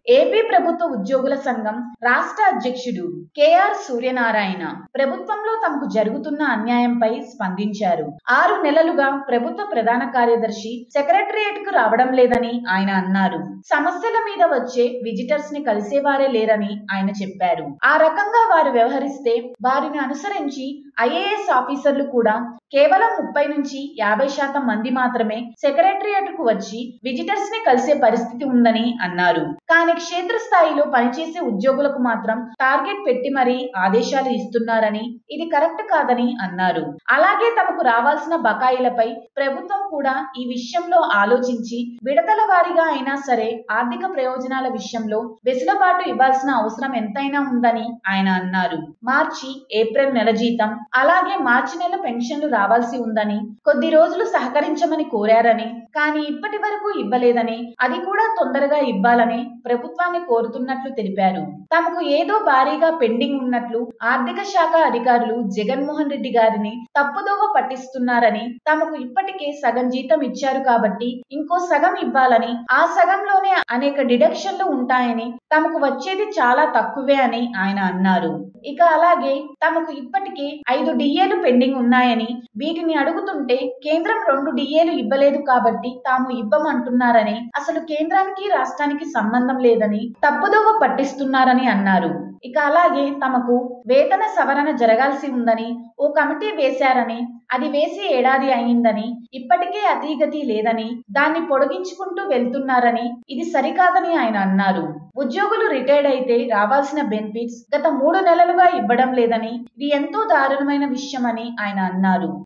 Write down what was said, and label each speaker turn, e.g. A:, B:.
A: AP ప్రభుత్వ ఉద్యోగుల సంఘం రాష్ట్ర అధ్యక్షుడు కెఆర్ సూర్యనారాయణ ప్రభుత్వంలో తమకు జరుగుతున్న అన్యాయంపై స్పందించారు ఆరు నెలలుగా ప్రభుత్వ ప్రధాన కార్యదర్శి సెక్రటరియట్ కు రావడం లేదని ఆయన అన్నారు సమస్యల మీద వచ్చే విజిటర్స్ ని కలిసేవారే లేరని ఆయన చెప్పారు ఆ రకంగా వారు వ్యవహరిస్తే వారిని అనుసరించి ఐఏఎస్ ఆఫీసర్లు కూడా కేవలం ముప్పై నుంచి యాభై శాతం మంది మాత్రమే సెక్రటరియట్ కు వచ్చి విజిటర్స్ ని కలిసే పరిస్థితి ఉందని అన్నారు కానీ క్షేత్రస్థాయిలో పనిచేసే ఉద్యోగులకు మాత్రం టార్గెట్ పెట్టి మరీ ఆదేశాలు ఇస్తున్నారని ఇది కరెక్ట్ కాదని అన్నారు అలాగే తమకు రావాల్సిన బకాయిలపై ప్రభుత్వం కూడా ఈ విషయంలో ఆలోచించి విడతల వారీగా అయినా సరే ఆర్థిక ప్రయోజనాల విషయంలో వెసులుబాటు ఇవ్వాల్సిన అవసరం ఎంతైనా ఉందని ఆయన అన్నారు మార్చి ఏప్రిల్ నెల జీతం అలాగే మార్చి నెల పెన్షన్లు రావాల్సి ఉందని కొద్ది రోజులు సహకరించమని కోరారని కానీ ఇప్పటి వరకు ఇవ్వలేదని అది కూడా తొందరగా ఇవ్వాలని ప్రభుత్వాన్ని కోరుతున్నట్లు తెలిపారు తమకు ఏదో భారీగా పెండింగ్ ఉన్నట్లు ఆర్థిక శాఖ అధికారులు జగన్మోహన్ రెడ్డి గారిని తప్పుదోవ పట్టిస్తున్నారని తమకు ఇప్పటికే సగం జీతం ఇచ్చారు కాబట్టి ఇంకో సగం ఇవ్వాలని ఆ సగంలోనే అనేక డిడక్షన్లు ఉంటాయని తమకు వచ్చేది చాలా తక్కువే అని ఆయన అన్నారు ఇక అలాగే తమకు ఇప్పటికే ఐదు డిఏలు పెండింగ్ ఉన్నాయని వీటిని అడుగుతుంటే కేంద్రం రెండు డిఏలు ఇవ్వలేదు కాబట్టి తాము ఇవ్వమంటున్నారని అసలు కేంద్రానికి రాష్ట్రానికి సంబంధం లేదని తప్పుదోవ పట్టిస్తున్నారని అన్నారు ఇక అలాగే తమకు వేతన సవరణ జరగాల్సి ఉందని ఓ కమిటీ వేశారని అది వేసి ఏడాది అయిందని ఇప్పటికే అతీగతి లేదని దాన్ని పొడిగించుకుంటూ వెళ్తున్నారని ఇది సరికాదని ఆయన అన్నారు ఉద్యోగులు రిటైర్డ్ అయితే రావాల్సిన బెనిఫిట్స్ గత మూడు నెలలుగా ఇవ్వడం లేదని ఇది ఎంతో దారుణమైన విషయమని ఆయన అన్నారు